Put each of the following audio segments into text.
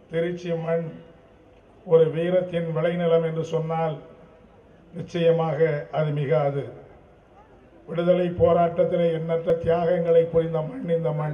திருச்சி மண் ஒரு வீரத்தின் விளைநிலம் என்று சொன்னால் நிச்சயமாக அது மிகாது விடுதலை போராட்டத்திலே எண்ணற்ற தியாகங்களை புரிந்த மண் இந்த மண்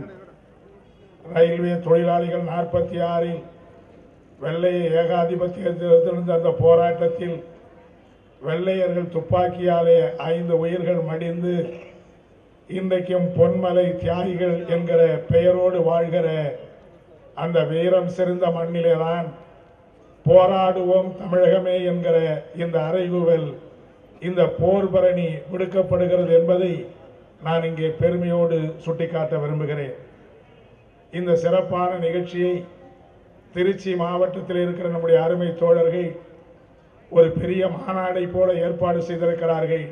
ரயில்வே தொழிலாளிகள் நாற்பத்தி ஆறில் வெள்ளைய ஏகாதிபத்தியத்திலிருந்து அந்த போராட்டத்தில் வெள்ளையர்கள் துப்பாக்கியாலே ஐந்து உயிர்கள் மடிந்து இன்றைக்கும் பொன்மலை தியாகிகள் என்கிற பெயரோடு வாழ்கிற அந்த வீரம் சிறந்த மண்ணிலேதான் போராடுவோம் தமிழகமே என்கிற இந்த அறைகூவல் இந்த போர் பரணி விடுக்கப்படுகிறது என்பதை நான் இங்கே பெருமையோடு சுட்டிக்காட்ட விரும்புகிறேன் இந்த சிறப்பான நிகழ்ச்சியை திருச்சி மாவட்டத்தில் இருக்கிற நம்முடைய அருமை தோழர்கள் ஒரு பெரிய மாநாடை போல ஏற்பாடு செய்திருக்கிறார்கள்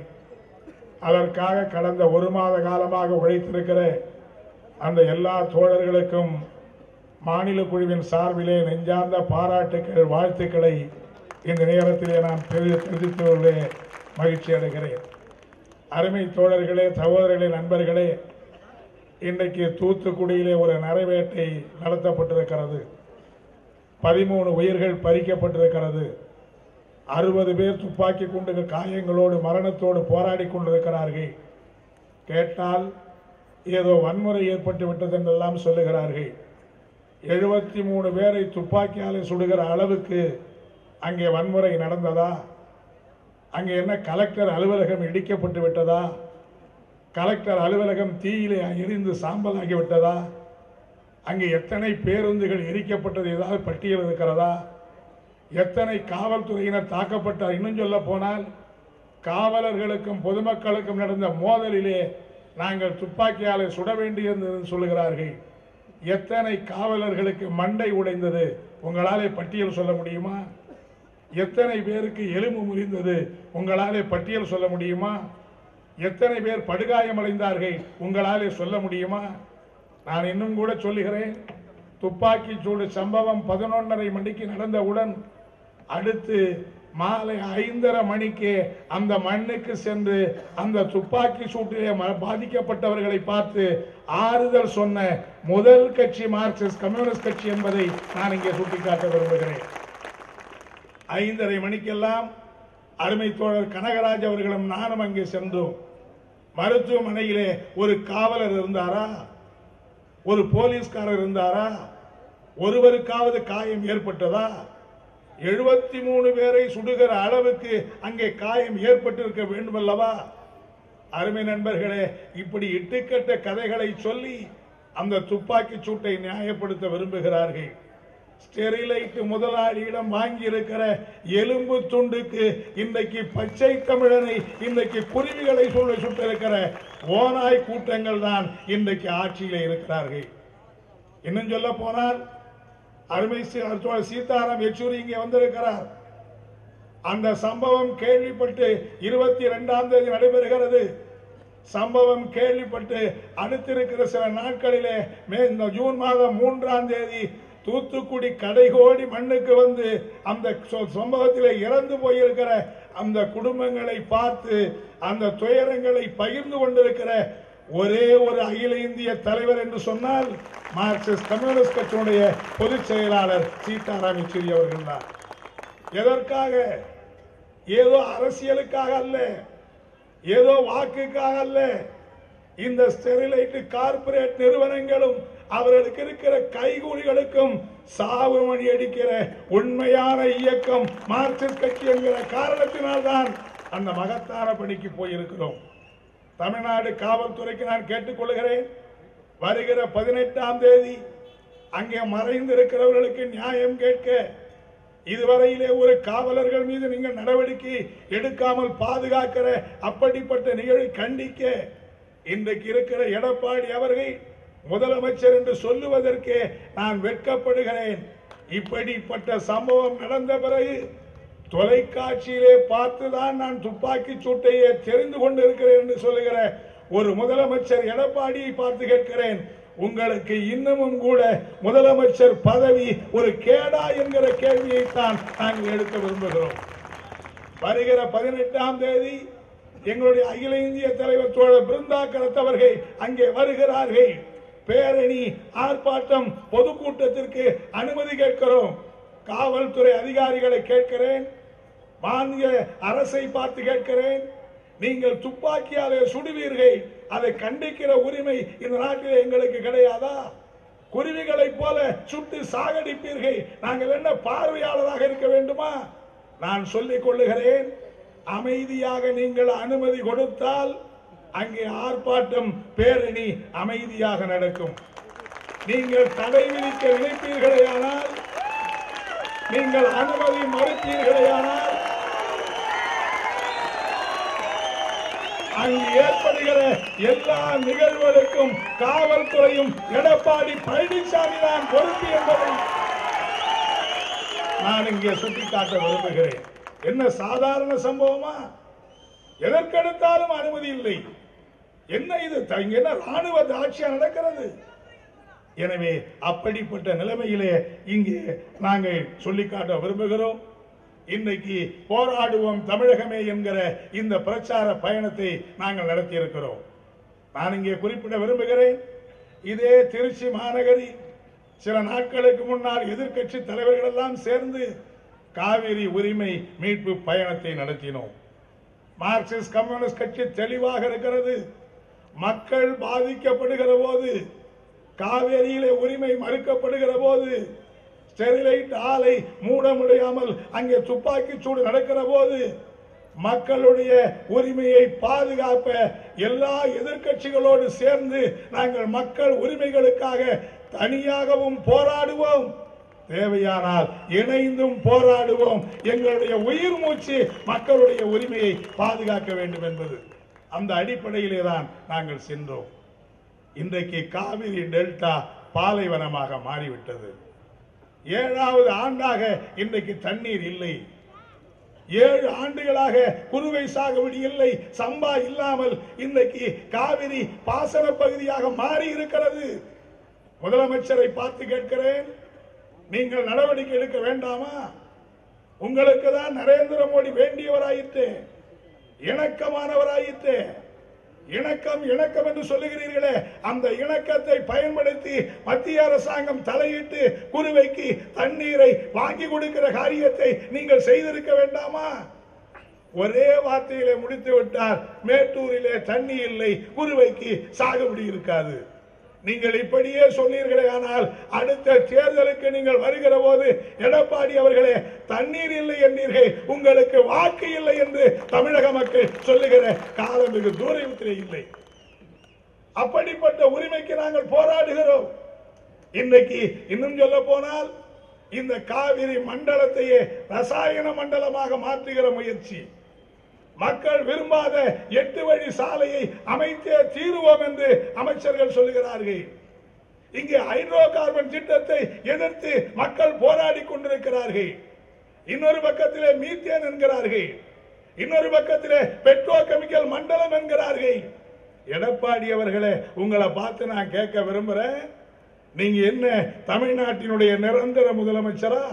அதற்காக கடந்த ஒரு மாத காலமாக உழைத்திருக்கிற அந்த எல்லா தோழர்களுக்கும் மாநில குழுவின் சார்பிலே நெஞ்சார்ந்த பாராட்டுக்கள் வாழ்த்துக்களை இந்த நேரத்திலே நான் தெரி- தெரிவித்து கொள்ள மகிழ்ச்சி அடைகிறேன் அருமை தோழர்களே சகோதரர்களே நண்பர்களே இன்றைக்கு தூத்துக்குடியிலே ஒரு நரைவேட்டை நடத்தப்பட்டிருக்கிறது பதிமூணு உயிர்கள் பறிக்கப்பட்டிருக்கிறது அறுபது பேர் துப்பாக்கி குண்டு காயங்களோடு மரணத்தோடு போராடி கொண்டிருக்கிறார்கள் கேட்டால் ஏதோ வன்முறை ஏற்பட்டு விட்டது என்றெல்லாம் சொல்லுகிறார்கள் எழுபத்தி மூணு பேரை துப்பாக்கியாலே சுடுகிற அளவுக்கு அங்கே வன்முறை நடந்ததா அங்கே என்ன கலெக்டர் அலுவலகம் இடிக்கப்பட்டு விட்டதா கலெக்டர் அலுவலகம் தீயிலே எரிந்து சாம்பலாகி விட்டதா அங்கே எத்தனை பேருந்துகள் எரிக்கப்பட்டது ஏதாவது பட்டியல் இருக்கிறதா எத்தனை காவல்துறையினர் தாக்கப்பட்டார் இன்னும் சொல்ல போனால் காவலர்களுக்கும் பொதுமக்களுக்கும் நடந்த மோதலிலே நாங்கள் துப்பாக்கியாலே சுட வேண்டியிருந்தது சொல்லுகிறார்கள் எத்தனை காவலர்களுக்கு மண்டை உடைந்தது உங்களாலே பட்டியல் சொல்ல முடியுமா எத்தனை பேருக்கு எலும்பு முறிந்தது உங்களாலே பட்டியல் சொல்ல முடியுமா எத்தனை பேர் படுகாயமடைந்தார்கள் உங்களாலே சொல்ல முடியுமா நான் இன்னும் கூட சொல்லுகிறேன் துப்பாக்கி சூடு சம்பவம் பதினொன்றரை மணிக்கு நடந்தவுடன் அடுத்து மாலை ஐந்தரை மணிக்கு அந்த மண்ணுக்கு சென்று அந்த துப்பாக்கி சூட்டிலே ம- பாதிக்கப்பட்டவர்களை பார்த்து ஆறுதல் சொன்ன முதல் கட்சி மார்க்சிஸ்ட் கம்யூனிஸ்ட் கட்சி என்பதை நான் இங்கே சுட்டிக்காட்ட விரும்புகிறேன் ஐந்தரை மணிக்கெல்லாம் அருமை தோழர் கனகராஜ் அவர்களும் நானும் அங்கே சென்றோம் மருத்துவமனையிலே ஒரு காவலர் இருந்தாரா ஒரு போலீஸ்காரர் இருந்தாரா ஒருவருக்காவது காயம் ஏற்பட்டதா எழுபத்தி மூணு பேரை சுடுகிற அளவுக்கு அங்கே காயம் ஏற்பட்டிருக்க வேண்டும் அல்லவா அருமை நண்பர்களே இப்படி இட்டுக்கட்ட கதைகளை சொல்லி அந்த துப்பாக்கி சூட்டை நியாயப்படுத்த விரும்புகிறார்கள் ஸ்டெரிலைட் முதலாளியிடம் வாங்கி இருக்கிற எலும்பு துண்டுக்கு இன்றைக்கு பச்சை தமிழனை இன்றைக்கு குருவிகளை சொல்ல சுட்டிருக்கிற ஓநாய் கூட்டங்கள் தான் இன்றைக்கு ஆட்சியிலே இருக்கிறார்கள் இன்னும் சொல்ல போனால் அருமை சி- தோழர் சீதாராம் யெச்சூரி இங்கே வந்திருக்கிறார் அந்த சம்பவம் கேள்விப்பட்டு இருபத்தி இரண்டாம் தேதி நடைபெறுகிறது சம்பவம் கேள்விப்பட்டு அடுத்திருக்கிற சில நாட்களிலே மே இந்த ஜூன் மாதம் மூன்றாம் தேதி தூத்துக்குடி கடைகோடி மண்ணுக்கு வந்து அந்த சொ- சம்பவத்திலே இறந்து போயிருக்கிற அந்த குடும்பங்களை பார்த்து அந்த துயரங்களை பகிர்ந்து கொண்டிருக்கிற ஒரே ஒரு அகில இந்திய தலைவர் என்று சொன்னால் மார்க்சிஸ்ட் கம்யூனிஸ்ட் கட்சியினுடைய பொதுச் செயலாளர் சீதாராம் யெச்சூரி அவர்கள் தான் எதற்காக ஏதோ அரசியலுக்காக அல்ல ஏதோ வாக்குக்காக அல்ல இந்த ஸ்டெரிலைட் கார்ப்பரேட் நிறுவனங்களும் அவர்களுக்கு இருக்கிற கைகூலிகளுக்கும் சாவு மணி அடிக்கிற உண்மையான இயக்கம் மார்க்சிஸ்ட் கட்சி என்கிற காரணத்தினால்தான் அந்த மகத்தான பணிக்கு போயிருக்கிறோம் தமிழ்நாடு காவல்துறைக்கு நான் கேட்டுக்கொள்கிறேன் வருகிற பதினெட்டாம் தேதி அங்கே மறைந்திருக்கிறவர்களுக்கு நியாயம் கேட்க இதுவரையிலே ஒரு காவலர்கள் மீது நீங்கள் நடவடிக்கை எடுக்காமல் பாதுகாக்கிற அப்படிப்பட்ட நிகழ்வை கண்டிக்க இன்றைக்கு இருக்கிற எடப்பாடி அவர்கள் முதலமைச்சர் என்று சொல்லுவதற்கு நான் வெட்கப்படுகிறேன் இப்படிப்பட்ட சம்பவம் நடந்த பிறகு தொலைக்காட்சியிலே பார்த்துதான் நான் துப்பாக்கி சூட்டையே தெரிந்து கொண்டிருக்கிறேன் என்று சொல்லுகிற ஒரு முதலமைச்சர் எடப்பாடியை பார்த்து கேட்கிறேன் உங்களுக்கு இன்னமும் கூட முதலமைச்சர் பதவி ஒரு கேடா என்கிற கேள்வியைத்தான் நாங்கள் எடுக்க விரும்புகிறோம் வருகிற பதினெட்டாம் தேதி எங்களுடைய அகில இந்திய தலைவர் தோழர் பிருந்தா கரத் அவர்கள் அங்கே வருகிறார்கள் பேரணி ஆர்ப்பாட்டம் பொதுக்கூட்டத்திற்கு அனுமதி கேட்கிறோம் காவல்துறை அதிகாரிகளை கேட்கிறேன் மாநில அரசை பார்த்து கேட்கிறேன் நீங்கள் துப்பாக்கியாலே சுடுவீர்கள் அதை கண்டிக்கிற உரிமை இந்த நாட்டில் எங்களுக்கு கிடையாதா குருவிகளைப் போல சுட்டு சாகடிப்பீர்கள் நாங்கள் என்ன பார்வையாளராக இருக்க வேண்டுமா நான் சொல்லிக் கொள்ளுகிறேன் அமைதியாக நீங்கள் அனுமதி கொடுத்தால் அங்கே ஆர்ப்பாட்டம் பேரணி அமைதியாக நடக்கும் நீங்கள் தடை விதிக்க நினைப்பீர்களேயானால் நீங்கள் அனுமதி மறுப்பீர்களேயானால் அங்கு ஏற்படுகிற எல்லா நிகழ்வுகளுக்கும் காவல்துறையும் எடப்பாடி பழனிசாமி தான் பொறுப்பு என்பதை நான் இங்கே சுட்டிக்காட்ட விரும்புகிறேன் என்ன சாதாரண சம்பவமா எதற்கெடுத்தாலும் அனுமதி இல்லை என்ன இது த- இங்க என்ன ராணுவ ஆட்சியா நடக்கிறது எனவே அப்படிப்பட்ட நிலைமையிலே இங்கே நாங்கள் சொல்லிக்காட்ட விரும்புகிறோம் இன்னைக்கு போராடுவோம் தமிழகமே என்கிற இந்த பிரச்சார பயணத்தை நாங்கள் நடத்தி இருக்கிறோம் நான் இங்கே குறிப்பிட விரும்புகிறேன் இதே திருச்சி மாநகரில் சில நாட்களுக்கு முன்னால் எதிர்க்கட்சி தலைவர்கள் எல்லாம் சேர்ந்து காவிரி உரிமை மீட்பு பயணத்தை நடத்தினோம் மார்க்சிஸ்ட் கம்யூனிஸ்ட் கட்சி தெளிவாக இருக்கிறது மக்கள் பாதிக்கப்படுகிற போது காவேரியிலே உரிமை மறுக்கப்படுகிற போது ஸ்டெரிலைட் ஆலை மூட முடியாமல் அங்கே துப்பாக்கி சூடு நடக்கிற போது மக்களுடைய உரிமையை பாதுகாப்ப எல்லா எதிர்க்கட்சிகளோடு சேர்ந்து நாங்கள் மக்கள் உரிமைகளுக்காக தனியாகவும் போராடுவோம் தேவையானால் இணைந்தும் போராடுவோம் எங்களுடைய உயிர் மூச்சு மக்களுடைய உரிமையை பாதுகாக்க வேண்டும் என்பது அந்த அடிப்படையிலே தான் நாங்கள் சென்றோம் இன்றைக்கு காவிரி டெல்டா பாலைவனமாக மாறிவிட்டது ஏழாவது ஆண்டாக இன்றைக்கு தண்ணீர் இல்லை ஏழு ஆண்டுகளாக குறுவை சாகுபடி இல்லை சம்பா இல்லாமல் இன்றைக்கு காவிரி பாசன பகுதியாக மாறி இருக்கிறது முதலமைச்சரை பார்த்து கேட்கிறேன் நீங்கள் நடவடிக்கை எடுக்க வேண்டாமா உங்களுக்கு தான் நரேந்திர மோடி வேண்டியவராயிற்று இணக்கமானவராயிற்று இணக்கம் இணக்கம் என்று சொல்லுகிறீர்களே அந்த இணக்கத்தை பயன்படுத்தி மத்திய அரசாங்கம் தலையிட்டு குருவைக்கு தண்ணீரை வாங்கி கொடுக்கிற காரியத்தை நீங்கள் செய்திருக்க வேண்டாமா ஒரே வார்த்தையிலே முடித்து விட்டார் மேட்டூரிலே தண்ணி இல்லை குருவைக்கு சாகுபடி இருக்காது நீங்கள் இப்படியே சொன்னீர்களே ஆனால் அடுத்த தேர்தலுக்கு நீங்கள் வருகிற போது எடப்பாடி அவர்களே தண்ணீர் இல்லை என்றீர்கள் உங்களுக்கு வாக்கு இல்லை என்று தமிழக மக்கள் சொல்லுகிற காலம் மிக தூரத்திலே இல்லை அப்படிப்பட்ட உரிமைக்கு நாங்கள் போராடுகிறோம் இன்னைக்கு இன்னும் சொல்ல போனால் இந்த காவிரி மண்டலத்தையே ரசாயன மண்டலமாக மாற்றுகிற முயற்சி மக்கள் விரும்பாத எட்டு வழி சாலையை அமைத்தே தீருவோம் என்று அமைச்சர்கள் சொல்லுகிறார்கள் இங்கே ஹைட்ரோ கார்பன் திட்டத்தை எதிர்த்து மக்கள் போராடி கொண்டிருக்கிறார்கள் இன்னொரு பக்கத்திலே மீத்தேன் என்கிறார்கள் இன்னொரு பக்கத்திலே பெட்ரோ கெமிக்கல் மண்டலம் என்கிறார்கள் எடப்பாடி அவர்களே உங்களை பார்த்து நான் கேட்க விரும்புறேன் நீங்க என்ன தமிழ்நாட்டினுடைய நிரந்தர முதலமைச்சரா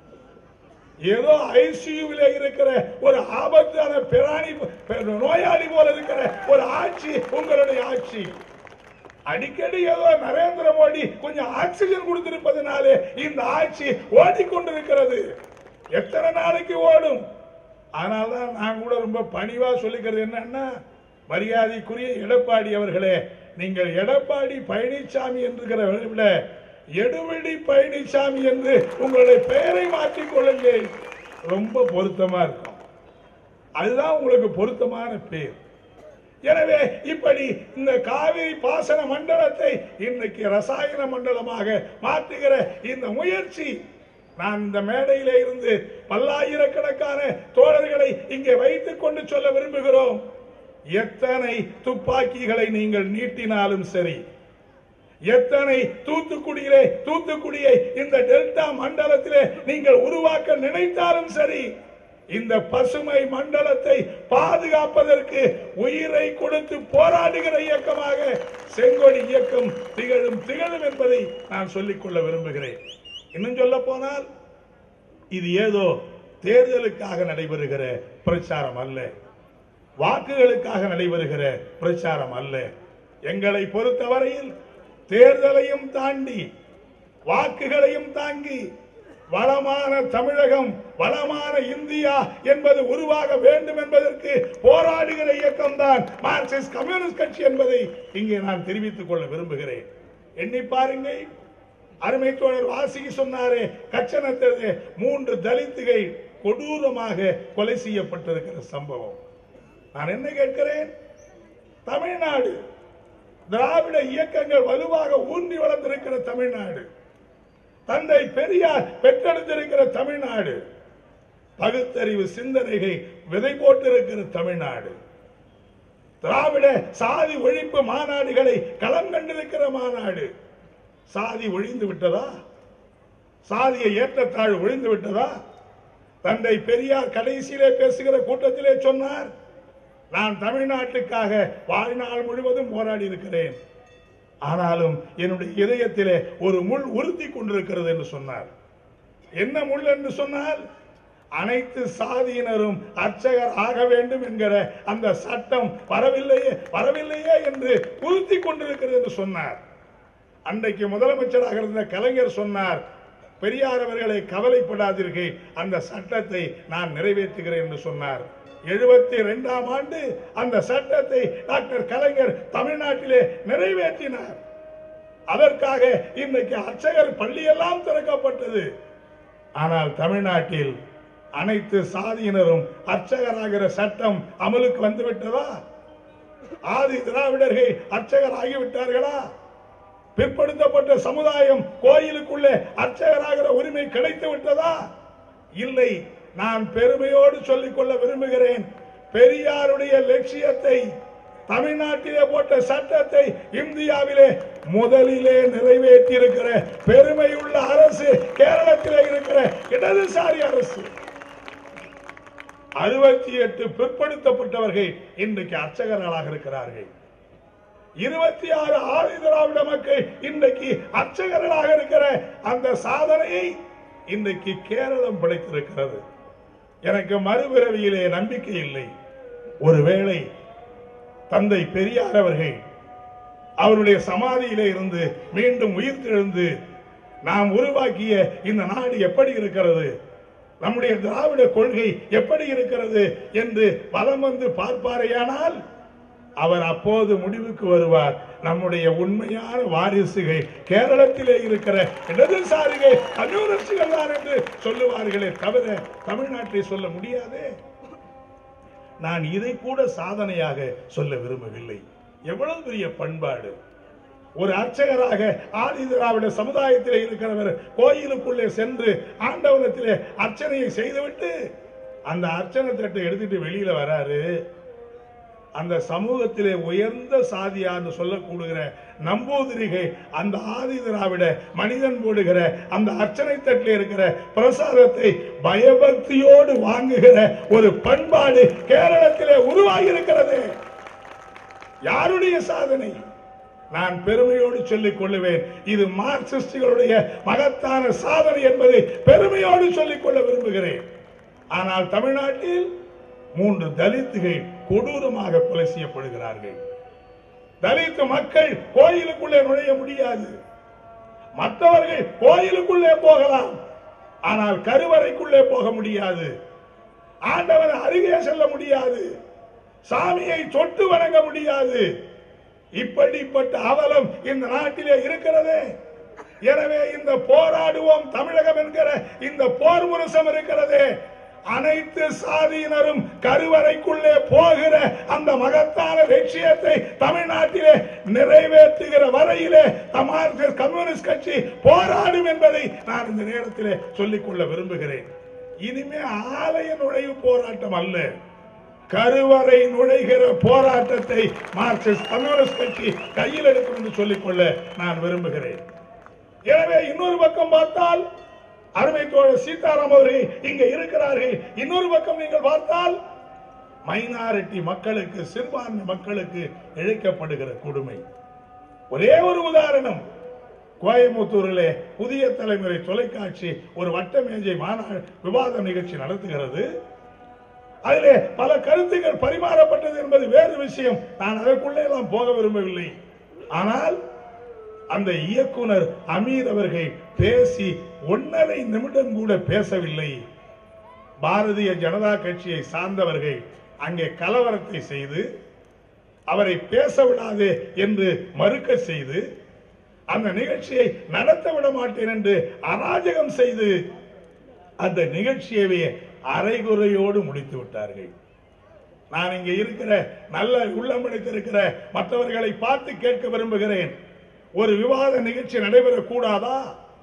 ஏதோ ஐசியூவில் இருக்கிற ஒரு ஆபத்தான பிராணி நோயாளி போல இருக்கிற ஒரு ஆட்சி உங்களுடைய ஆட்சி அடிக்கடி ஏதோ நரேந்திர மோடி கொஞ்சம் ஆக்சிஜன் கொடுத்திருப்பதனாலே இந்த ஆட்சி ஓடிக்கொண்டிருக்கிறது எத்தனை நாளைக்கு ஓடும் அதனால்தான் நான் கூட ரொம்ப பணிவா சொல்லிக்கிறது என்னன்னா மரியாதைக்குரிய எடப்பாடி அவர்களே நீங்கள் எடப்பாடி பழனிசாமி என்கிறவரை விட எடுவெடி பழனிசாமி என்று உங்களுடைய பெயரை மாற்றிக் கொள்ளுங்கள் ரொம்ப பொருத்தமா இருக்கும் அதுதான் உங்களுக்கு பொருத்தமான பேர் எனவே இப்படி இந்த காவிரி பாசன மண்டலத்தை இன்னைக்கு ரசாயன மண்டலமாக மாற்றுகிற இந்த முயற்சி நான் இந்த மேடையிலே இருந்து பல்லாயிரக்கணக்கான தோழர்களை இங்கே வைத்துக் கொண்டு சொல்ல விரும்புகிறோம் எத்தனை துப்பாக்கிகளை நீங்கள் நீட்டினாலும் சரி எத்தனை தூத்துக்குடியிலே தூத்துக்குடியை இந்த டெல்டா மண்டலத்திலே நீங்கள் உருவாக்க நினைத்தாலும் சரி இந்த பசுமை மண்டலத்தை பாதுகாப்பதற்கு உயிரை கொடுத்து போராடுகிற இயக்கமாக செங்கொடி இயக்கம் திகழும் திகழும் என்பதை நான் சொல்லிக்கொள்ள விரும்புகிறேன் இன்னும் சொல்ல போனால் இது ஏதோ தேர்தலுக்காக நடைபெறுகிற பிரச்சாரம் அல்ல வாக்குகளுக்காக நடைபெறுகிற பிரச்சாரம் அல்ல எங்களை பொறுத்தவரையில் தேர்தலையும் தாண்டி வாக்குகளையும் தாங்கி வளமான தமிழகம் வளமான இந்தியா என்பது உருவாக வேண்டும் என்பதற்கு போராடுகிற இயக்கம் தான் மார்க்சிஸ்ட் கம்யூனிஸ்ட் கட்சி என்பதை இங்கே நான் தெரிவித்துக் கொள்ள விரும்புகிறேன் எண்ணி பாருங்கள் அருமை தோழர் வாசிக்கு சொன்னாரே கச்சனத்தது மூன்று தலித்துகள் கொடூரமாக கொலை செய்யப்பட்டிருக்கிற சம்பவம் நான் என்ன கேட்கிறேன் தமிழ்நாடு திராவிட இயக்கங்கள் வலுவாக ஊன்றி வளர்ந்திருக்கிற தமிழ்நாடு தந்தை பெரியார் பெற்றெடுத்திருக்கிற தமிழ்நாடு பகுத்தறிவு சிந்தனைகள் விதை போட்டிருக்கிற தமிழ்நாடு திராவிட சாதி ஒழிப்பு மாநாடுகளை களம் கண்டிருக்கிற மாநாடு சாதி ஒழிந்து விட்டதா சாதிய ஏற்றத்தாழ்வு ஒழிந்து விட்டதா தந்தை பெரியார் கடைசியிலே பேசுகிற கூட்டத்திலே சொன்னார் நான் தமிழ்நாட்டுக்காக வாழ்நாள் முழுவதும் போராடி இருக்கிறேன் ஆனாலும் என்னுடைய இதயத்திலே ஒரு முள் உறுத்தி கொண்டிருக்கிறது என்று சொன்னார் என்ன முள் என்று சொன்னால் அனைத்து சாதியினரும் அர்ச்சகர் ஆக வேண்டும் என்கிற அந்த சட்டம் வரவில்லையே வரவில்லையே என்று உறுத்தி கொண்டிருக்கிறது என்று சொன்னார் அன்றைக்கு முதலமைச்சராக இருந்த கலைஞர் சொன்னார் பெரியார் அவர்களை கவலைப்படாதீர்கள் அந்த சட்டத்தை நான் நிறைவேற்றுகிறேன் என்று சொன்னார் எழுபத்தி இரண்டாம் ஆண்டு அந்த சட்டத்தை டாக்டர் கலைஞர் தமிழ்நாட்டிலே நிறைவேற்றினார் அதற்காக இன்றைக்கு அர்ச்சகர் பள்ளியெல்லாம் திறக்கப்பட்டது ஆனால் தமிழ்நாட்டில் அனைத்து சாதியினரும் அர்ச்சகராகிற சட்டம் அமலுக்கு வந்துவிட்டதா ஆதி திராவிடர்கள் அர்ச்சகர் ஆகிவிட்டார்களா பிற்படுத்தப்பட்ட சமுதாயம் கோயிலுக்குள்ளே அர்ச்சகராகிற உரிமை கிடைத்து விட்டதா இல்லை நான் பெருமையோடு சொல்லிக் கொள்ள விரும்புகிறேன் பெரியாருடைய லட்சியத்தை தமிழ்நாட்டிலே போட்ட சட்டத்தை இந்தியாவிலே முதலிலே நிறைவேற்றி இருக்கிற பெருமையுள்ள அரசு கேரளத்திலே இருக்கிற இடதுசாரி அரசு அறுபத்தி எட்டு பிற்படுத்தப்பட்டவர்கள் இன்றைக்கு அர்ச்சகர்களாக இருக்கிறார்கள் இருபத்தி ஆறு ஆதி திராவிட மக்கள் இன்றைக்கு அர்ச்சகர்களாக இருக்கிற அந்த சாதனையை இன்றைக்கு கேரளம் படைத்திருக்கிறது எனக்கு மறுபிறவியிலே நம்பிக்கை இல்லை ஒருவேளை தந்தை பெரியார் அவர்கள் அவருடைய சமாதியிலே இருந்து மீண்டும் உயிர் தெழுந்து நாம் உருவாக்கிய இந்த நாடு எப்படி இருக்கிறது நம்முடைய திராவிட கொள்கை எப்படி இருக்கிறது என்று வலம் வந்து பார்ப்பாரேயானால் அவர் அப்போது முடிவுக்கு வருவார் நம்முடைய உண்மையான வாரிசுகள் கேரளத்திலே இருக்கிற இடதுசாரிகள் கம்யூனிஸ்டுகள் தான் என்று சொல்லுவார்களே தவிர தமிழ்நாட்டை சொல்ல முடியாதே நான் இதை கூட சாதனையாக சொல்ல விரும்பவில்லை எவ்வளவு பெரிய பண்பாடு ஒரு அர்ச்சகராக ஆதி திராவிட சமுதாயத்திலே இருக்கிறவர் கோயிலுக்குள்ளே சென்று ஆண்டவனத்திலே அர்ச்சனையை செய்துவிட்டு அந்த அர்ச்சனை தட்டை எடுத்துட்டு வெளியில வராரு அந்த சமூகத்திலே உயர்ந்த சாதியான்னு சொல்லக்கூடுகிற நம்பூதிரிகை அந்த ஆதி திராவிட மனிதன் போடுகிற அந்த அர்ச்சனை தட்டில் இருக்கிற பிரசாதத்தை பயபக்தியோடு வாங்குகிற ஒரு பண்பாடு கேரளத்திலே உருவாகி இருக்கிறது யாருடைய சாதனை நான் பெருமையோடு சொல்லிக் கொள்ளுவேன் இது மார்க்சிஸ்டுகளுடைய மகத்தான சாதனை என்பதை பெருமையோடு சொல்லிக் கொள்ள விரும்புகிறேன் ஆனால் தமிழ்நாட்டில் மூன்று தலித்துகள் கொடூரமாக கொலை செய்யப்படுகிறார்கள் தலித் மக்கள் கோயிலுக்குள்ளே நுழைய முடியாது மற்றவர்கள் கோயிலுக்குள்ளே போகலாம் ஆனால் கருவறைக்குள்ளே போக முடியாது ஆண்டவன் அருகே செல்ல முடியாது சாமியை தொட்டு வணங்க முடியாது இப்படிப்பட்ட அவலம் இந்த நாட்டிலே இருக்கிறதே எனவே இந்த போராடுவோம் தமிழகம் என்கிற இந்த போர் முரசம் இருக்கிறதே அனைத்து சாதியினரும் கருவறைக்குள்ளே போகிற அந்த மகத்தான லட்சியத்தை தமிழ்நாட்டிலே நிறைவேற்றுகிற வரையிலே மார்க்சிஸ்ட் கம்யூனிஸ்ட் கட்சி போராடும் என்பதை நான் இந்த நேரத்திலே சொல்லிக்கொள்ள விரும்புகிறேன் இனிமே ஆலய நுழைவு போராட்டம் அல்ல கருவறை நுழைகிற போராட்டத்தை மார்க்சிஸ்ட் கம்யூனிஸ்ட் கட்சி கையில் எடுக்கும் என்று சொல்லிக்கொள்ள நான் விரும்புகிறேன் எனவே இன்னொரு பக்கம் பார்த்தால் அருமை தோழர் சீதாராம் அவர்கள் இங்க இருக்கிறார்கள் இன்னொரு பக்கம் நீங்கள் பார்த்தால் மைனாரிட்டி மக்களுக்கு சிறுபான்மை மக்களுக்கு இழைக்கப்படுகிற கொடுமை ஒரே ஒரு உதாரணம் கோயம்புத்தூரிலே புதிய தலைமுறை தொலைக்காட்சி ஒரு வட்ட மேஜை மாநாடு விவாத நிகழ்ச்சி நடத்துகிறது அதிலே பல கருத்துக்கள் பரிமாறப்பட்டது என்பது வேறு விஷயம் நான் அதற்குள்ளே எல்லாம் போக விரும்பவில்லை ஆனால் அந்த இயக்குனர் அமீர் அவர்கள் பேசி ஒன்னரை நிமிடம் கூட பேசவில்லை பாரதிய ஜனதா கட்சியை சார்ந்தவர்கள் அங்கே கலவரத்தை செய்து அவரை பேச விடாது என்று மறுக்க செய்து அந்த நிகழ்ச்சியை நடத்த விட மாட்டேன் என்று அராஜகம் செய்து அந்த நிகழ்ச்சியவே அரைகுறையோடு முடித்து விட்டார்கள் நான் இங்க இருக்கிற நல்ல உள்ளம் இருக்கிற மற்றவர்களை பார்த்து கேட்க விரும்புகிறேன் ஒரு விவாத நிகழ்ச்சி நடைபெறக்கூடாதா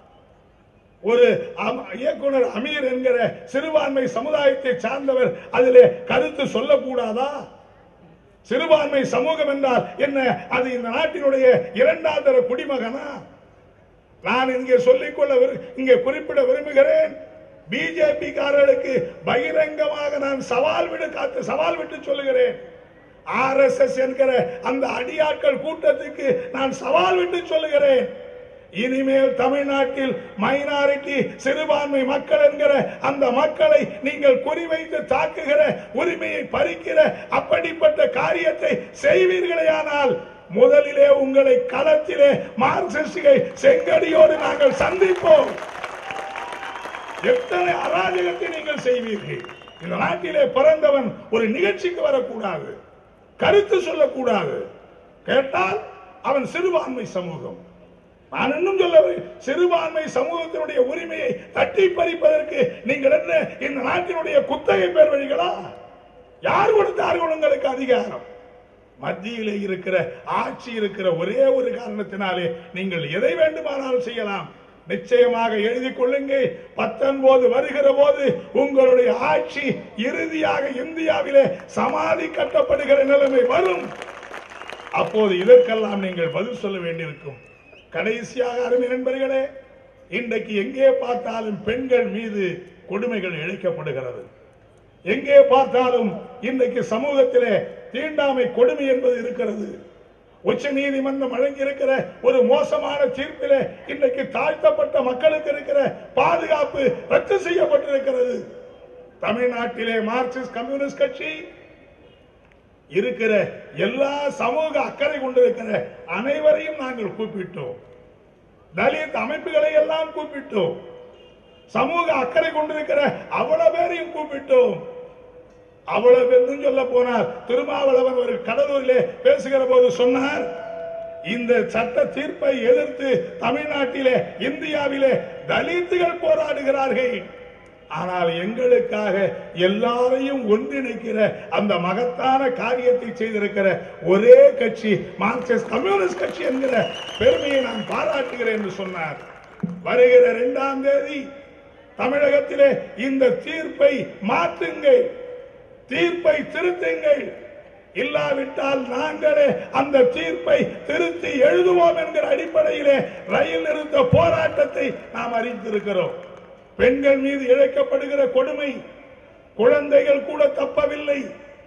ஒரு அம- இயக்குனர் அமீர் என்கிற சிறுபான்மை சமுதாயத்தை சார்ந்தவர் அதிலே கருத்து சொல்லக்கூடாதா சிறுபான்மை சமூகம் என்றால் என்ன அது இந்த நாட்டினுடைய இரண்டாம் தர குடிமகனா நான் இங்கே சொல்லிக்கொள்ள விரு- இங்கே குறிப்பிட விரும்புகிறேன் பிஜேபி காரர்களுக்கு பகிரங்கமாக நான் சவால் விடு காத்து சவால் விட்டு சொல்லுகிறேன் ஆர்எஸ்எஸ் என்கிற அந்த அடியாட்கள் கூட்டத்துக்கு நான் சவால் விட்டு சொல்லுகிறேன் இனிமேல் தமிழ்நாட்டில் மைனாரிட்டி சிறுபான்மை மக்கள் என்கிற அந்த மக்களை நீங்கள் குறிவைத்து தாக்குகிற உரிமையை பறிக்கிற அப்படிப்பட்ட காரியத்தை செய்வீர்களேயானால் முதலிலே உங்களை களத்திலே மார்க்சிஸ்டுகள் செங்கடியோடு நாங்கள் சந்திப்போம் எத்தனை அராஜகத்தை நீங்கள் செய்வீர்கள் இந்த நாட்டிலே பிறந்தவன் ஒரு நிகழ்ச்சிக்கு வரக்கூடாது கருத்து சொல்லக்கூடாது கேட்டால் அவன் சிறுபான்மை சமூகம் நான் இன்னும் சொல்ல சிறுபான்மை சமூகத்தினுடைய உரிமையை தட்டி பறிப்பதற்கு நீங்கள் என்ன இந்த நாட்டினுடைய குத்தகை பேர் வழிகளா யார் கொடுத்தார்கள் உங்களுக்கு அதிகாரம் மத்தியிலே இருக்கிற ஆட்சி இருக்கிற ஒரே ஒரு காரணத்தினாலே நீங்கள் எதை வேண்டுமானாலும் செய்யலாம் நிச்சயமாக எழுதி கொள்ளுங்கள் பத்தொன்பது வருகிற போது உங்களுடைய ஆட்சி இறுதியாக இந்தியாவிலே சமாதி கட்டப்படுகிற நிலைமை வரும் அப்போது இதற்கெல்லாம் நீங்கள் பதில் சொல்ல வேண்டியிருக்கும் கடைசியாக அருமை நண்பர்களே இன்றைக்கு எங்கே பார்த்தாலும் பெண்கள் மீது கொடுமைகள் இழைக்கப்படுகிறது எங்கே பார்த்தாலும் இன்றைக்கு சமூகத்திலே தீண்டாமை கொடுமை என்பது இருக்கிறது உச்ச நீதிமன்றம் வழங்கி இருக்கிற ஒரு மோசமான தீர்ப்பிலே இன்றைக்கு தாழ்த்தப்பட்ட மக்களுக்கு இருக்கிற பாதுகாப்பு ரத்து செய்யப்பட்டிருக்கிறது தமிழ்நாட்டிலே மார்க்சிஸ்ட் கம்யூனிஸ்ட் கட்சி இருக்கிற எல்லா சமூக அக்கறை கொண்டிருக்கிற அனைவரையும் நாங்கள் கூப்பிட்டோம் தலித் அமைப்புகளை எல்லாம் கூப்பிட்டோம் சமூக அக்கறை கொண்டிருக்கிற அவ்வளவு பேரையும் கூப்பிட்டோம் அவ்வளவு பேரும் சொல்ல போனார் திருமாவளவன் ஒரு கடலூரிலே பேசுகிற போது சொன்னார் இந்த சட்ட தீர்ப்பை எதிர்த்து தமிழ்நாட்டிலே இந்தியாவிலே தலித்துகள் போராடுகிறார்கள் ஆனால் எங்களுக்காக எல்லாரையும் ஒன்றிணைக்கிற அந்த மகத்தான காரியத்தை செய்திருக்கிற ஒரே கட்சி மார்க்சிஸ்ட் கம்யூனிஸ்ட் கட்சி என்கிற பெருமையை நான் பாராட்டுகிறேன் என்று சொன்னார் வருகிற இரண்டாம் தேதி தமிழகத்திலே இந்த தீர்ப்பை மாற்றுங்கள் தீர்ப்பை திருத்துங்கள் இல்லாவிட்டால் நாங்களே அந்த தீர்ப்பை திருத்தி எழுதுவோம் என்கிற அடிப்படையிலே ரயில் நிறுத்த போராட்டத்தை நாம் அறிவித்திருக்கிறோம் பெண்கள் மீது இழைக்கப்படுகிற கொடுமை குழந்தைகள் கூட தப்பவில்லை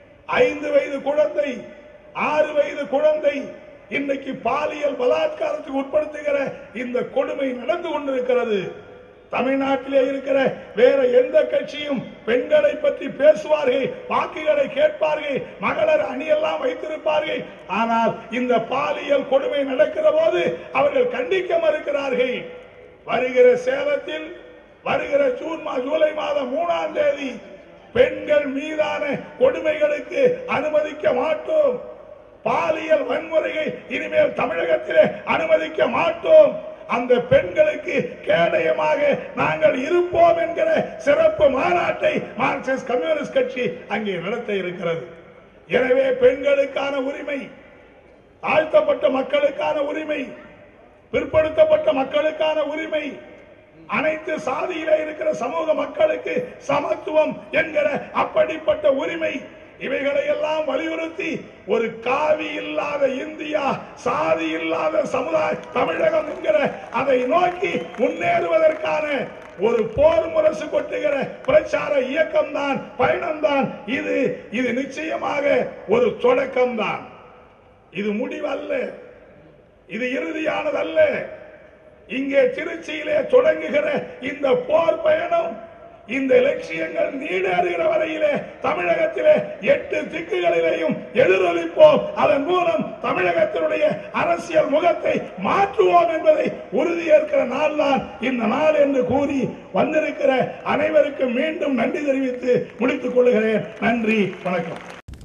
ஐந்து வயது குழந்தை ஆறு வயது குழந்தை இன்னைக்கு பாலியல் பலாத்காரத்துக்கு உட்படுத்துகிற இந்த கொடுமை நடந்து கொண்டிருக்கிறது தமிழ்நாட்டிலே இருக்கிற வேற எந்த கட்சியும் பெண்களை பற்றி பேசுவார்கள் வாக்குகளை கேட்பார்கள் மகளிர் அணியெல்லாம் வைத்திருப்பார்கள் ஆனால் இந்த பாலியல் கொடுமை நடக்கிற போது அவர்கள் கண்டிக்க மறுக்கிறார்கள் வருகிற சேலத்தில் வருகிற ஜூன் மா ஜூலை மாதம் மூணாம் தேதி பெண்கள் மீதான கொடுமைகளுக்கு அனுமதிக்க மாட்டோம் பாலியல் வன்முறையை இனிமேல் தமிழகத்திலே அனுமதிக்க மாட்டோம் அந்த பெண்களுக்கு கேடயமாக நாங்கள் இருப்போம் என்கிற சிறப்பு மாநாட்டை மார்க்சிஸ்ட் கம்யூனிஸ்ட் கட்சி அங்கே நடத்த இருக்கிறது எனவே பெண்களுக்கான உரிமை தாழ்த்தப்பட்ட மக்களுக்கான உரிமை பிற்படுத்தப்பட்ட மக்களுக்கான உரிமை அனைத்து சாதியில இருக்கிற சமூக மக்களுக்கு சமத்துவம் என்கிற அப்படிப்பட்ட உரிமை இவைகளை எல்லாம் வலியுறுத்தி ஒரு காவி இல்லாத இந்தியா சாதி இல்லாத சமுதாய தமிழகம் என்கிற அதை நோக்கி முன்னேறுவதற்கான ஒரு போர் முரசு கொட்டுகிற பிரச்சார இயக்கம் தான் பயணம் தான் இது இது நிச்சயமாக ஒரு தொடக்கம் தான் இது முடிவல்ல இது இறுதியானதல்ல இங்கே திருச்சியிலே தொடங்குகிற இந்த போர் பயணம் இந்த லட்சியங்கள் நீடேறுகிற வரையிலே தமிழகத்திலே எட்டு திக்குகளிலேயும் எதிரொலிப்போம் அதன் மூலம் தமிழகத்தினுடைய அரசியல் முகத்தை மாற்றுவோம் என்பதை உறுதியேற்கிற நாள் தான் இந்த நாள் என்று கூறி வந்திருக்கிற அனைவருக்கும் மீண்டும் நன்றி தெரிவித்து முடித்துக் கொள்கிறேன் நன்றி வணக்கம்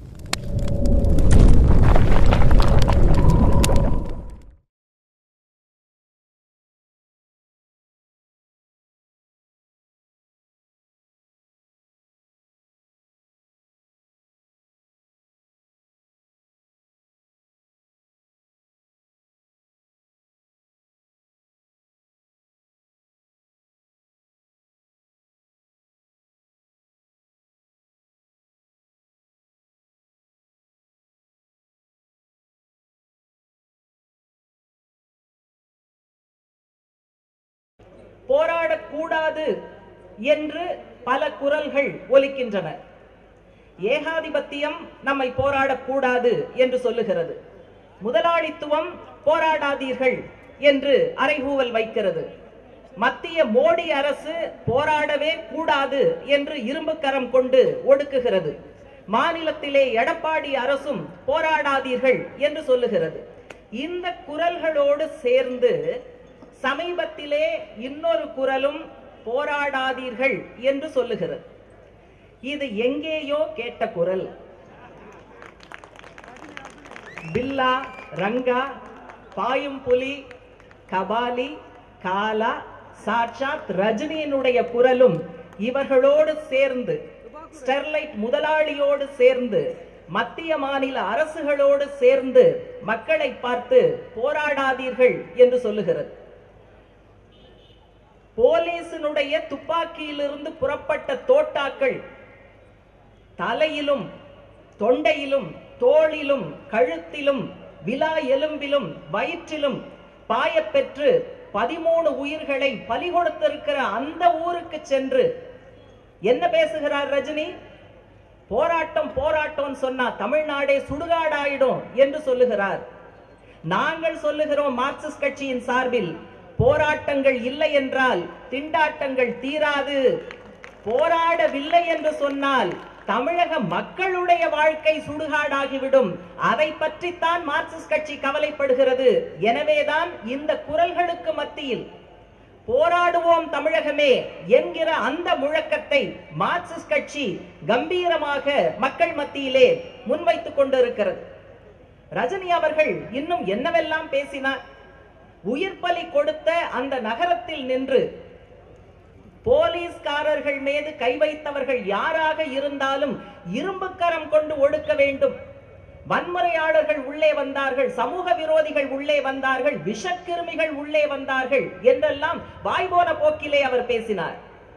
போராடக்கூடாது என்று பல குரல்கள் ஒலிக்கின்றன ஏகாதிபத்தியம் நம்மை போராடக்கூடாது என்று சொல்லுகிறது முதலாளித்துவம் போராடாதீர்கள் என்று அறைகூவல் வைக்கிறது மத்திய மோடி அரசு போராடவே கூடாது என்று இரும்பு கரம் கொண்டு ஒடுக்குகிறது மாநிலத்திலே எடப்பாடி அரசும் போராடாதீர்கள் என்று சொல்லுகிறது இந்த குரல்களோடு சேர்ந்து சமீபத்திலே இன்னொரு குரலும் போராடாதீர்கள் என்று சொல்லுகிறது இது எங்கேயோ கேட்ட குரல் பில்லா ரங்கா பாயும் புலி கபாலி காலா சாட்சாத் ரஜினியினுடைய குரலும் இவர்களோடு சேர்ந்து ஸ்டெர்லைட் முதலாளியோடு சேர்ந்து மத்திய மாநில அரசுகளோடு சேர்ந்து மக்களை பார்த்து போராடாதீர்கள் என்று சொல்லுகிறது போலீசினுடைய துப்பாக்கியிலிருந்து புறப்பட்ட தோட்டாக்கள் தலையிலும் தொண்டையிலும் தோளிலும் கழுத்திலும் விலா எலும்பிலும் வயிற்றிலும் பாயப்பெற்று பதிமூணு உயிர்களை பலி கொடுத்திருக்கிற அந்த ஊருக்கு சென்று என்ன பேசுகிறார் ரஜினி போராட்டம் போராட்டம் சொன்னா தமிழ்நாடே சுடுகாடாயிடும் என்று சொல்லுகிறார் நாங்கள் சொல்லுகிறோம் மார்க்சிஸ்ட் கட்சியின் சார்பில் போராட்டங்கள் இல்லை என்றால் திண்டாட்டங்கள் தீராது போராடவில்லை என்று சொன்னால் தமிழக மக்களுடைய வாழ்க்கை சுடுகாடாகிவிடும் அதை பற்றித்தான் மார்க்சிஸ்ட் கட்சி கவலைப்படுகிறது எனவேதான் இந்த குரல்களுக்கு மத்தியில் போராடுவோம் தமிழகமே என்கிற அந்த முழக்கத்தை மார்க்சிஸ்ட் கட்சி கம்பீரமாக மக்கள் மத்தியிலே முன்வைத்துக் கொண்டிருக்கிறது ரஜினி அவர்கள் இன்னும் என்னவெல்லாம் பேசினார் உயிர் பலி கொடுத்த அந்த நகரத்தில் நின்று போலீஸ்காரர்கள் மீது கை வைத்தவர்கள் யாராக இருந்தாலும் இரும்புக்கரம் கொண்டு ஒடுக்க வேண்டும் வன்முறையாளர்கள் உள்ளே வந்தார்கள் சமூக விரோதிகள் உள்ளே வந்தார்கள் விஷக்கிருமிகள் உள்ளே வந்தார்கள் என்றெல்லாம் வாய்போன போக்கிலே அவர் பேசினார்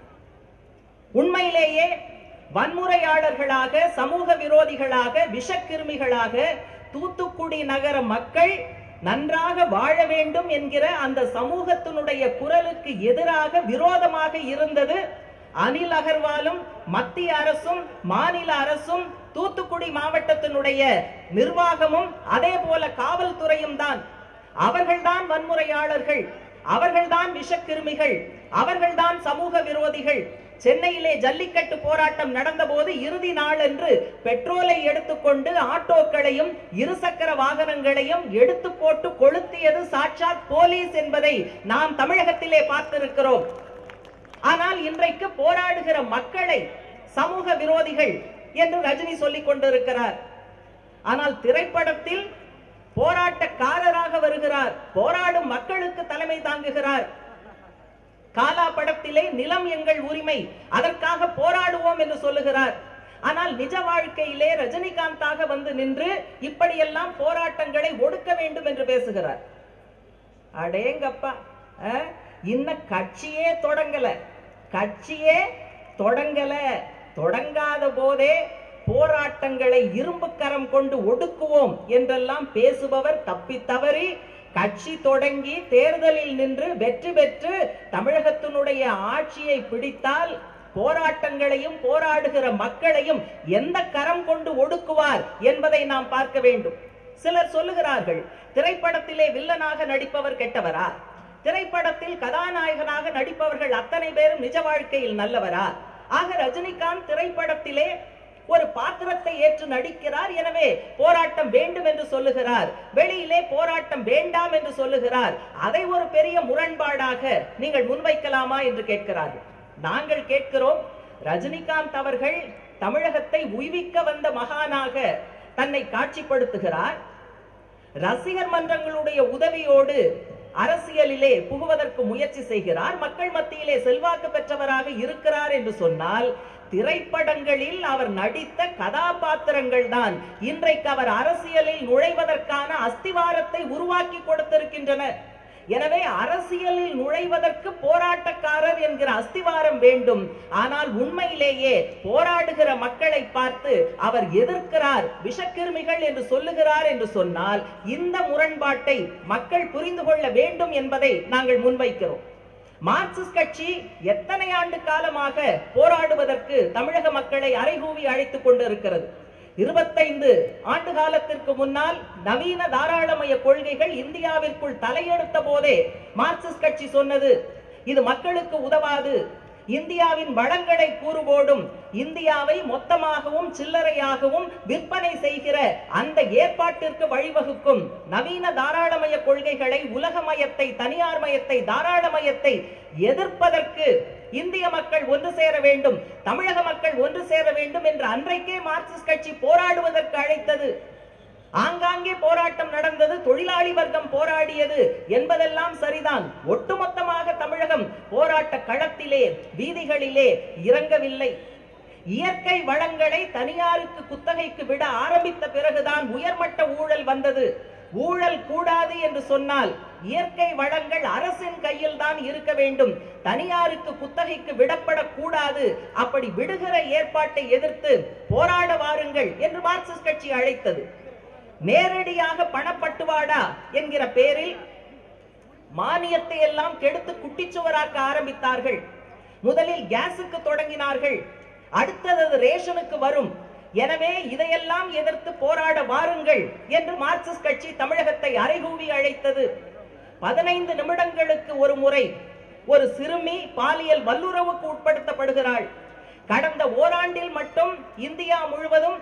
உண்மையிலேயே வன்முறையாளர்களாக சமூக விரோதிகளாக விஷக்கிருமிகளாக தூத்துக்குடி நகர மக்கள் நன்றாக வாழ வேண்டும் என்கிற அந்த சமூகத்தினுடைய குரலுக்கு எதிராக விரோதமாக இருந்தது அனில் அகர்வாலும் மத்திய அரசும் மாநில அரசும் தூத்துக்குடி மாவட்டத்தினுடைய நிர்வாகமும் அதே போல காவல்துறையும் தான் அவர்கள்தான் வன்முறையாளர்கள் அவர்கள்தான் விஷக்கிருமிகள் அவர்கள்தான் சமூக விரோதிகள் சென்னையிலே ஜல்லிக்கட்டு போராட்டம் நடந்தபோது இறுதி நாள் என்று பெட்ரோலை எடுத்துக்கொண்டு ஆட்டோக்களையும் இருசக்கர வாகனங்களையும் எடுத்து போட்டு கொளுத்தியது சாட்சாத் போலீஸ் என்பதை நாம் தமிழகத்திலே பார்த்திருக்கிறோம் ஆனால் இன்றைக்கு போராடுகிற மக்களை சமூக விரோதிகள் என்று ரஜினி சொல்லிக் கொண்டிருக்கிறார் ஆனால் திரைப்படத்தில் போராட்டக்காரராக வருகிறார் போராடும் மக்களுக்கு தலைமை தாங்குகிறார் காலா படத்திலே நிலம் எங்கள் உரிமை அதற்காக போராடுவோம் என்று சொல்லுகிறார் ஆனால் நிஜ வாழ்க்கையிலே ரஜினிகாந்தாக வந்து நின்று இப்படியெல்லாம் போராட்டங்களை ஒடுக்க வேண்டும் என்று பேசுகிறார் அடேங்கப்பா அஹ், இன்னும் கட்சியே தொடங்கல கட்சியே தொடங்கல தொடங்காத போதே போராட்டங்களை இரும்பு கரம் கொண்டு ஒடுக்குவோம் என்றெல்லாம் பேசுபவர் தப்பி தவறி கட்சி தொடங்கி தேர்தலில் நின்று வெற்றி பெற்று தமிழகத்தினுடைய ஆட்சியை பிடித்தால் போராட்டங்களையும் போராடுகிற மக்களையும் எந்த கரம் கொண்டு ஒடுக்குவார் என்பதை நாம் பார்க்க வேண்டும் சிலர் சொல்லுகிறார்கள் திரைப்படத்திலே வில்லனாக நடிப்பவர் கெட்டவரா திரைப்படத்தில் கதாநாயகனாக நடிப்பவர்கள் அத்தனை பேரும் நிஜ வாழ்க்கையில் நல்லவரா ஆக ரஜினிகாந்த் திரைப்படத்திலே ஒரு பாத்திரத்தை ஏற்று நடிக்கிறார் எனவே போராட்டம் வேண்டும் என்று சொல்லுகிறார் வெளியிலே போராட்டம் வேண்டாம் என்று சொல்லுகிறார் அதை ஒரு பெரிய முரண்பாடாக நீங்கள் முன்வைக்கலாமா என்று கேட்கிறார்கள் நாங்கள் கேட்கிறோம் ரஜினிகாந்த் அவர்கள் தமிழகத்தை உய்விக்க வந்த மகானாக தன்னை காட்சிப்படுத்துகிறார் ரசிகர் மன்றங்களுடைய உதவியோடு அரசியலிலே புகுவதற்கு முயற்சி செய்கிறார் மக்கள் மத்தியிலே செல்வாக்கு பெற்றவராக இருக்கிறார் என்று சொன்னால் திரைப்படங்களில் அவர் நடித்த கதாபாத்திரங்கள் தான் இன்றைக்கு அவர் அரசியலில் நுழைவதற்கான அஸ்திவாரத்தை உருவாக்கி கொடுத்திருக்கின்றன எனவே அரசியலில் நுழைவதற்கு போராட்டக்காரர் என்கிற அஸ்திவாரம் வேண்டும் ஆனால் உண்மையிலேயே போராடுகிற மக்களை பார்த்து அவர் எதிர்க்கிறார் விஷக்கிருமிகள் என்று சொல்லுகிறார் என்று சொன்னால் இந்த முரண்பாட்டை மக்கள் புரிந்து கொள்ள வேண்டும் என்பதை நாங்கள் முன்வைக்கிறோம் மார்க்சிஸ்ட் கட்சி எத்தனை ஆண்டு காலமாக போராடுவதற்கு தமிழக மக்களை அறைகூவி அழைத்துக் கொண்டிருக்கிறது இருபத்தைந்து ஆண்டு காலத்திற்கு முன்னால் நவீன தாராளமய கொள்கைகள் இந்தியாவிற்குள் தலையெடுத்த போதே மார்க்சிஸ்ட் கட்சி சொன்னது இது மக்களுக்கு உதவாது இந்தியாவின் வளங்களை கூறுபோடும் இந்தியாவை மொத்தமாகவும் சில்லறையாகவும் விற்பனை செய்கிற அந்த ஏற்பாட்டிற்கு வழிவகுக்கும் நவீன தாராளமய கொள்கைகளை உலகமயத்தை தனியார்மயத்தை தாராளமயத்தை எதிர்ப்பதற்கு இந்திய மக்கள் ஒன்று சேர வேண்டும் தமிழக மக்கள் ஒன்று சேர வேண்டும் என்று அன்றைக்கே மார்க்சிஸ்ட் கட்சி போராடுவதற்கு அழைத்தது ஆங்காங்கே போராட்டம் நடந்தது தொழிலாளி வர்க்கம் போராடியது என்பதெல்லாம் சரிதான் ஒட்டுமொத்தமாக தமிழகம் போராட்ட களத்திலே வீதிகளிலே இறங்கவில்லை இயற்கை வளங்களை தனியாருக்கு குத்தகைக்கு விட ஆரம்பித்த பிறகுதான் உயர்மட்ட ஊழல் வந்தது ஊழல் கூடாது என்று சொன்னால் இயற்கை வளங்கள் அரசின் கையில் தான் இருக்க வேண்டும் தனியாருக்கு குத்தகைக்கு விடப்படக்கூடாது அப்படி விடுகிற ஏற்பாட்டை எதிர்த்து போராட வாருங்கள் என்று மார்க்சிஸ்ட் கட்சி அழைத்தது நேரடியாக பணப்பட்டுவாடா என்கிற பேரில் மானியத்தை எல்லாம் கெடுத்து குட்டிச்சுவராக்க ஆரம்பித்தார்கள் முதலில் கேஸுக்கு தொடங்கினார்கள் அடுத்தது அது ரேஷனுக்கு வரும் எனவே இதையெல்லாம் எதிர்த்து போராட வாருங்கள் என்று மார்க்சிஸ்ட் கட்சி தமிழகத்தை அறைகூவி அழைத்தது பதினைந்து நிமிடங்களுக்கு ஒரு முறை ஒரு சிறுமி பாலியல் வல்லுறவுக்கு உட்படுத்தப்படுகிறாள் கடந்த ஓராண்டில் மட்டும் இந்தியா முழுவதும்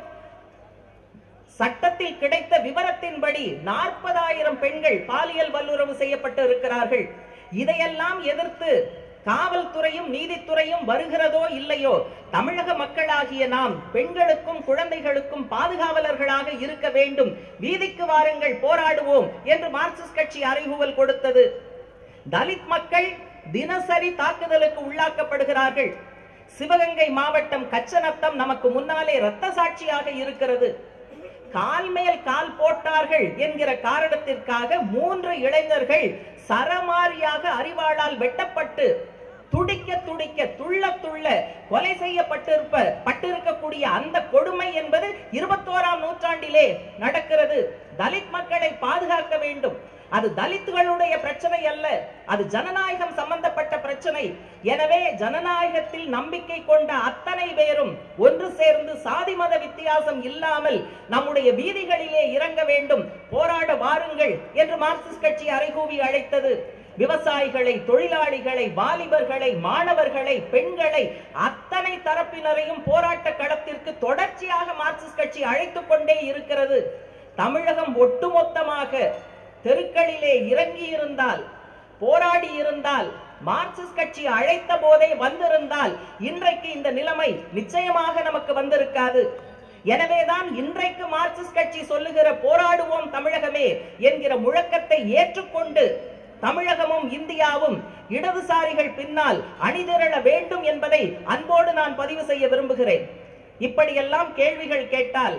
சட்டத்தில் கிடைத்த விவரத்தின்படி நாற்பதாயிரம் பெண்கள் பாலியல் வல்லுறவு செய்யப்பட்டு இருக்கிறார்கள் இதையெல்லாம் எதிர்த்து காவல்துறையும் நீதித்துறையும் வருகிறதோ இல்லையோ தமிழக மக்களாகிய நாம் பெண்களுக்கும் குழந்தைகளுக்கும் பாதுகாவலர்களாக இருக்க வேண்டும் வீதிக்கு வாருங்கள் போராடுவோம் என்று மார்க்சிஸ்ட் கட்சி அறிவுவல் கொடுத்தது தலித் மக்கள் தினசரி தாக்குதலுக்கு உள்ளாக்கப்படுகிறார்கள் சிவகங்கை மாவட்டம் கச்சநத்தம் நமக்கு முன்னாலே இரத்த சாட்சியாக இருக்கிறது கால் மேல் கால் போட்டார்கள் என்கிற காரணத்திற்காக மூன்று இளைஞர்கள் சரமாரியாக அறிவாளால் வெட்டப்பட்டு துடிக்க துடிக்க துள்ள துள்ள கொலை செய்யப்பட்டிருப்ப பட்டிருக்கக்கூடிய அந்த கொடுமை என்பது இருபத்தோராம் நூற்றாண்டிலே நடக்கிறது தலித் மக்களை பாதுகாக்க வேண்டும் அது தலித்துகளுடைய பிரச்சனை அல்ல அது ஜனநாயகம் சம்பந்தப்பட்ட பிரச்சனை எனவே ஜனநாயகத்தில் நம்பிக்கை கொண்ட அத்தனை பேரும் ஒன்று சேர்ந்து சாதி மத வித்தியாசம் இல்லாமல் நம்முடைய வீதிகளிலே இறங்க வேண்டும் போராட வாருங்கள் என்று மார்க்சிஸ்ட் கட்சி அறைகூவி அழைத்தது விவசாயிகளை தொழிலாளிகளை வாலிபர்களை மாணவர்களை பெண்களை அத்தனை தரப்பினரையும் போராட்ட களத்திற்கு தொடர்ச்சியாக மார்க்சிஸ்ட் கட்சி அழைத்துக் கொண்டே இருக்கிறது தமிழகம் ஒட்டுமொத்தமாக தெருக்களிலே இறங்கி இருந்தால் போராடி இருந்தால் மார்க்சிஸ்ட் கட்சி அழைத்த போதே வந்திருந்தால் இன்றைக்கு இந்த நிலைமை நிச்சயமாக நமக்கு வந்திருக்காது எனவேதான் இன்றைக்கு மார்க்சிஸ்ட் கட்சி சொல்லுகிற போராடுவோம் தமிழகமே என்கிற முழக்கத்தை ஏற்றுக்கொண்டு தமிழகமும் இந்தியாவும் இடதுசாரிகள் பின்னால் அணிதிரள வேண்டும் என்பதை அன்போடு நான் பதிவு செய்ய விரும்புகிறேன் இப்படியெல்லாம் கேள்விகள் கேட்டால்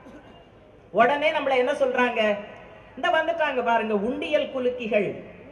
உடனே நம்மள என்ன சொல்றாங்க இந்த வந்துட்டாங்க பாருங்க உண்டியல் குலுக்கிகள்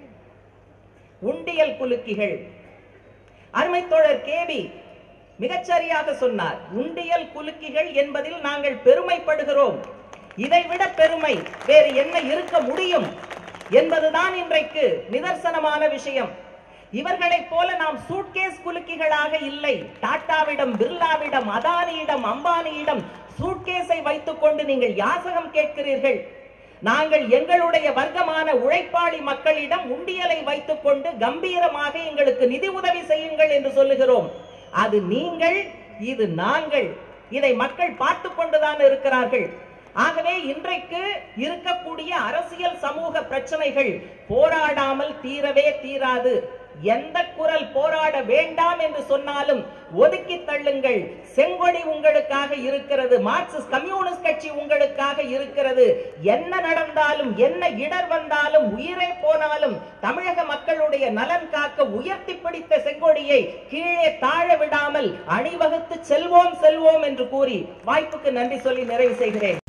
உண்டியல் குலுக்கிகள் அருமை தோழர் கேபி மிகச்சரியாக சொன்னார் உண்டியல் குலுக்கிகள் என்பதில் நாங்கள் பெருமைப்படுகிறோம் இதைவிட பெருமை வேறு என்ன இருக்க முடியும் என்பதுதான் இன்றைக்கு நிதர்சனமான விஷயம் இவர்களைப் போல நாம் சூட்கேஸ் குலுக்கிகளாக இல்லை டாட்டாவிடம் பிர்லாவிடம் அதானியிடம் அம்பானியிடம் சூட்கேஸை வைத்துக்கொண்டு நீங்கள் யாசகம் கேட்கிறீர்கள் நாங்கள் எங்களுடைய வர்க்கமான உழைப்பாளி மக்களிடம் உண்டியலை வைத்துக்கொண்டு கம்பீரமாக எங்களுக்கு நிதி உதவி செய்யுங்கள் என்று சொல்லுகிறோம் அது நீங்கள் இது நாங்கள் இதை மக்கள் பார்த்து கொண்டுதான் இருக்கிறார்கள் ஆகவே இன்றைக்கு இருக்கக்கூடிய அரசியல் சமூக பிரச்சனைகள் போராடாமல் தீரவே தீராது எந்த குரல் போராட வேண்டாம் என்று சொன்னாலும் ஒதுக்கி தள்ளுங்கள் செங்கொடி உங்களுக்காக இருக்கிறது மார்க்சிஸ்ட் கம்யூனிஸ்ட் கட்சி உங்களுக்காக இருக்கிறது என்ன நடந்தாலும் என்ன இடர் வந்தாலும் உயிரே போனாலும் தமிழக மக்களுடைய நலன் காக்க உயர்த்தி பிடித்த செங்கொடியை கீழே தாழ விடாமல் அணிவகுத்து செல்வோம் செல்வோம் என்று கூறி வாய்ப்புக்கு நன்றி சொல்லி நிறைவு செய்கிறேன்